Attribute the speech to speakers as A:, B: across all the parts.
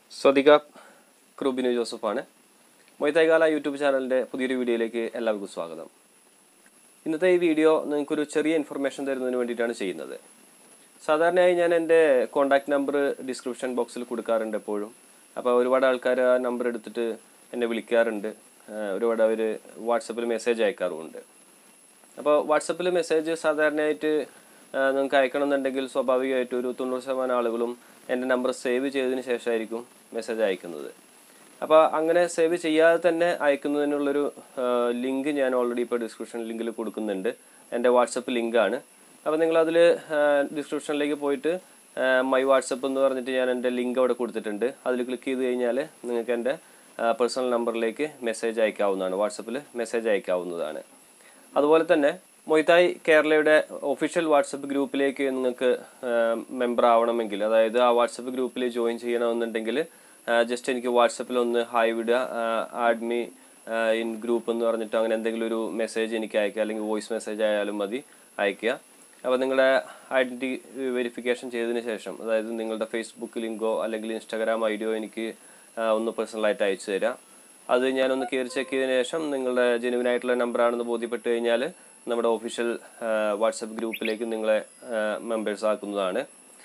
A: സ്വദിക ക്രൂബിനു ജോസഫാണ് മൊയ്തൈകാല YouTube ചാനലിൻ്റെ പുതിയൊരു വീഡിയോയിലേക്ക് എല്ലാവർക്കും സ്വാഗതം ഇന്നത്തെ ഈ വീഡിയോ നിങ്ങൾക്കൊരു ചെറിയ ഇൻഫർമേഷൻ തരുന്നതിന് വേണ്ടിയിട്ടാണ് ചെയ്യുന്നത് സാധാരണയായി ഞാൻ എൻ്റെ കോൺടാക്ട് നമ്പർ ഡിസ്ക്രിപ്ഷൻ ബോക്സിൽ കൊടുക്കാറുണ്ട് എപ്പോഴും അപ്പോൾ ഒരുപാട് ആൾക്കാർ ആ നമ്പർ എടുത്തിട്ട് എന്നെ വിളിക്കാറുണ്ട് ആ, ഒരുപാട് അവർ വാട്സപ്പിൽ മെസ്സേജ് അയക്കാറുമുണ്ട് അപ്പോൾ വാട്സപ്പിൽ മെസ്സേജ് സാധാരണയായിട്ട് ആ, നിങ്ങൾക്ക് അയക്കണമെന്നുണ്ടെങ്കിൽ സ്വാഭാവികമായിട്ടും ഒരു തൊണ്ണൂറ് ശതമാനം ആളുകളും എൻ്റെ നമ്പർ സേവ് ചെയ്തതിന് ശേഷമായിരിക്കും മെസ്സേജ് അയക്കുന്നത് അപ്പോൾ അങ്ങനെ സേവ് ചെയ്യാതെ തന്നെ അയക്കുന്നതിനുള്ളൊരു ലിങ്ക് ഞാൻ ഓൾറെഡി ഇപ്പോൾ ഡിസ്ക്രിപ്ഷൻ ലിങ്കിൽ കൊടുക്കുന്നുണ്ട് എൻ്റെ വാട്സപ്പ് ലിങ്കാണ് അപ്പോൾ നിങ്ങളതിൽ ഡിസ്ക്രിപ്ഷനിലേക്ക് പോയിട്ട് മൈ വാട്സപ്പ് എന്ന് പറഞ്ഞിട്ട് ഞാൻ എൻ്റെ ലിങ്ക് അവിടെ കൊടുത്തിട്ടുണ്ട് അതിൽ ക്ലിക്ക് ചെയ്ത് കഴിഞ്ഞാൽ നിങ്ങൾക്ക് എൻ്റെ പേഴ്സണൽ നമ്പറിലേക്ക് മെസ്സേജ് അയക്കാവുന്നതാണ് വാട്സപ്പിൽ മെസ്സേജ് അയക്കാവുന്നതാണ് അതുപോലെ തന്നെ മൊയ്തായ് കേരളയുടെ ഒഫീഷ്യൽ വാട്സപ്പ് ഗ്രൂപ്പിലേക്ക് നിങ്ങൾക്ക് മെമ്പർ ആവണമെങ്കിൽ അതായത് ആ വാട്സപ്പ് ഗ്രൂപ്പിൽ ജോയിൻ ചെയ്യണമെന്നുണ്ടെങ്കിൽ ജസ്റ്റ് എനിക്ക് വാട്സപ്പിൽ ഒന്ന് ഹായ് വിടുക ആഡ് മീ ഇൻ ഗ്രൂപ്പ് എന്ന് പറഞ്ഞിട്ട് അങ്ങനെ എന്തെങ്കിലും ഒരു മെസ്സേജ് എനിക്ക് അയക്കുക അല്ലെങ്കിൽ വോയിസ് മെസ്സേജ് ആയാലും മതി അയക്കുക അപ്പോൾ നിങ്ങളുടെ ഐഡൻറ്റി വെരിഫിക്കേഷൻ ചെയ്തതിന് ശേഷം അതായത് നിങ്ങളുടെ ഫേസ്ബുക്ക് ലിങ്കോ അല്ലെങ്കിൽ ഇൻസ്റ്റാഗ്രാം ഐഡിയോ എനിക്ക് ആ, ഒന്ന് പേഴ്സണലായിട്ട് അയച്ചു തരാം അത് ഞാനൊന്ന് കയറി ചെക്ക് ചെയ്തതിന് ശേഷം നിങ്ങളുടെ ജെനുവിൻ ആയിട്ടുള്ള നമ്പറാണെന്ന് ബോധ്യപ്പെട്ട് കഴിഞ്ഞാൽ നമ്മുടെ ഒഫീഷ്യൽ വാട്സപ്പ് ഗ്രൂപ്പിലേക്ക് നിങ്ങളെ മെമ്പേഴ്സ് ആക്കുന്നതാണ്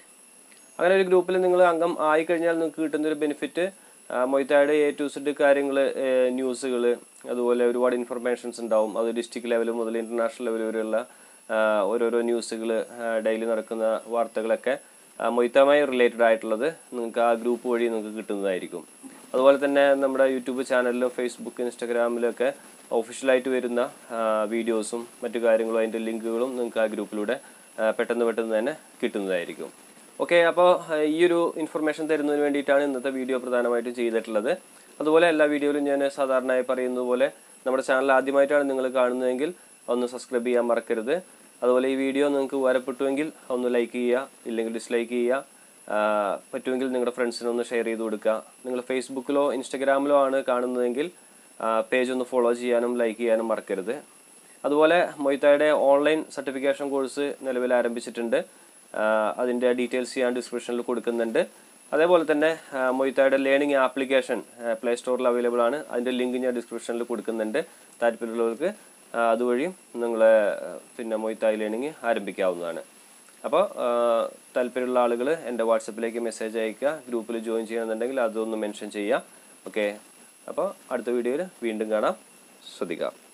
A: അങ്ങനെ ഒരു ഗ്രൂപ്പിൽ നിങ്ങൾ അംഗം ആയിക്കഴിഞ്ഞാൽ നിങ്ങൾക്ക് കിട്ടുന്ന ഒരു ബെനിഫിറ്റ് മൊയ്ത്തായുടെ എ ടു സെഡ് കാര്യങ്ങൾ ന്യൂസുകൾ അതുപോലെ ഒരുപാട് ഇൻഫർമേഷൻസ് ഉണ്ടാവും അത് ഡിസ്ട്രിക്ട് ലെവൽ മുതൽ ഇൻ്റർനാഷണൽ ലെവൽ വരെയുള്ള ആ, ഓരോരോ ന്യൂസുകൾ ഡെയിലി നടക്കുന്ന വാർത്തകളൊക്കെ ആ, മൊയ്ത്തമായി റിലേറ്റഡ് ആയിട്ടുള്ളത് നിങ്ങൾക്ക് ആ ഗ്രൂപ്പ് വഴി നിങ്ങൾക്ക് കിട്ടുന്നതായിരിക്കും അതുപോലെ തന്നെ നമ്മുടെ യൂട്യൂബ് ചാനലിലും ഫേസ്ബുക്ക് ഇൻസ്റ്റാഗ്രാമിലൊക്കെ ഒഫീഷ്യലായിട്ട് വരുന്ന ആ, വീഡിയോസും മറ്റു കാര്യങ്ങളും അതിൻ്റെ ലിങ്കുകളും നിങ്ങൾക്ക് ആ ഗ്രൂപ്പിലൂടെ ആ, പെട്ടെന്ന് പെട്ടെന്ന് തന്നെ കിട്ടുന്നതായിരിക്കും ഓക്കെ അപ്പോൾ ഈ ഒരു ഇൻഫർമേഷൻ തരുന്നതിന് വേണ്ടിയിട്ടാണ് ഇന്നത്തെ വീഡിയോ പ്രധാനമായിട്ടും ചെയ്തിട്ടുള്ളത് അതുപോലെ എല്ലാ വീഡിയോയിലും ഞാൻ സാധാരണയായി പറയുന്നത് പോലെ നമ്മുടെ ചാനൽ ആദ്യമായിട്ടാണ് നിങ്ങൾ കാണുന്നതെങ്കിൽ ഒന്ന് സബ്സ്ക്രൈബ് ചെയ്യാൻ മറക്കരുത് അതുപോലെ ഈ വീഡിയോ നിങ്ങൾക്ക് ഉപകാരപ്പെട്ടുവെങ്കിൽ ഒന്ന് ലൈക്ക് ചെയ്യുക ഇല്ലെങ്കിൽ ഡിസ്ലൈക്ക് ചെയ്യുക ആ, പറ്റുമെങ്കിൽ നിങ്ങളുടെ ഫ്രണ്ട്സിന് ഒന്ന് ഷെയർ ചെയ്ത് കൊടുക്കുക നിങ്ങൾ ഫേസ്ബുക്കിലോ ഇൻസ്റ്റഗ്രാമിലോ ആണ് കാണുന്നതെങ്കിൽ പേജ് ഒന്ന് ഫോളോ ചെയ്യാനും ലൈക്ക് ചെയ്യാനും മറക്കരുത് അതുപോലെ മൊയ്ത്തായുടെ ഓൺലൈൻ സർട്ടിഫിക്കേഷൻ കോഴ്സ് നിലവിൽ ആരംഭിച്ചിട്ടുണ്ട് ആഹ് അതിൻ്റെ ഡീറ്റെയിൽസ് ഞാൻ ഡിസ്ക്രിപ്ഷനിൽ കൊടുക്കുന്നുണ്ട് അതേപോലെ തന്നെ ആഹ് മൊയ്ത്തായുടെ ലേണിംഗ് ആപ്ലിക്കേഷൻ പ്ലേ സ്റ്റോറിൽ അവൈലബിൾ ആണ് അതിൻ്റെ ലിങ്ക് ഞാൻ ഡിസ്ക്രിപ്ഷനിൽ കൊടുക്കുന്നുണ്ട് താല്പര്യമുള്ളവർക്ക് ആഹ് അതുവഴിയും നിങ്ങൾ പിന്നെ മൊയ്ത്തായി ലേണിംഗ് ആരംഭിക്കാവുന്നതാണ് അപ്പോൾ താല്പര്യമുള്ള ആളുകൾ എൻ്റെ വാട്സപ്പിലേക്ക് മെസ്സേജ് അയക്കുക ഗ്രൂപ്പിൽ ജോയിൻ ചെയ്യണമെന്നുണ്ടെങ്കിൽ അതൊന്ന് മെൻഷൻ ചെയ്യുക ഓക്കെ അപ്പോൾ അടുത്ത വീഡിയോയിൽ വീണ്ടും കാണാം ശ്രദ്ധിക്കാം